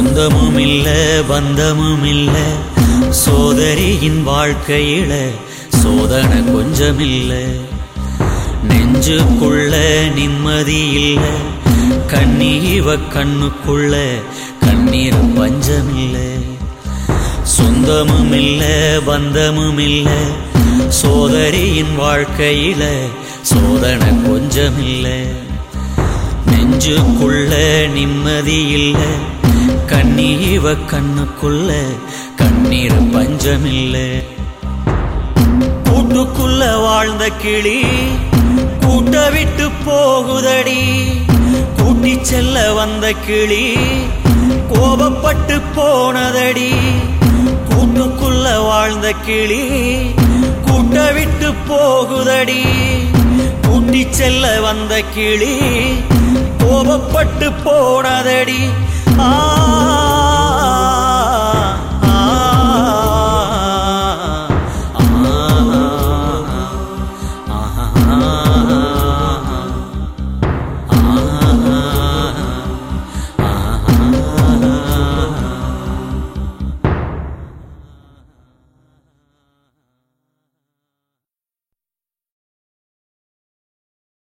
சொந்தமும் இல்ல பந்தமும் இல்ல சோதரியின் வாழ்க்கையில சோதனை கொஞ்சமில்ல நெஞ்சுக்குள்ள நிம்மதி இல்ல கண்ணீவ கண்ணுக்குள்ள கண்ணீர் பஞ்சமில்ல சொந்தமும் இல்ல பந்தமும் இல்ல சோதரியின் வாழ்க்கையில சோதனை கொஞ்சமில்ல நெஞ்சுக்குள்ள நிம்மதி இல்ல கண்ணீவ கண்ணுக்குள்ள கண்ணீர் பஞ்சமில்ல கூட்டுக்குள்ள வாழ்ந்த கிளி கூட்ட விட்டு போகுதடி கூட்டி செல்ல வந்த கிளி கோபப்பட்டு போனதடி கூட்டுக்குள்ள வாழ்ந்த கிளி கூட்ட விட்டு போகுதடி கூட்டி செல்ல வந்த கிளி கோபப்பட்டு போனதடி ஆ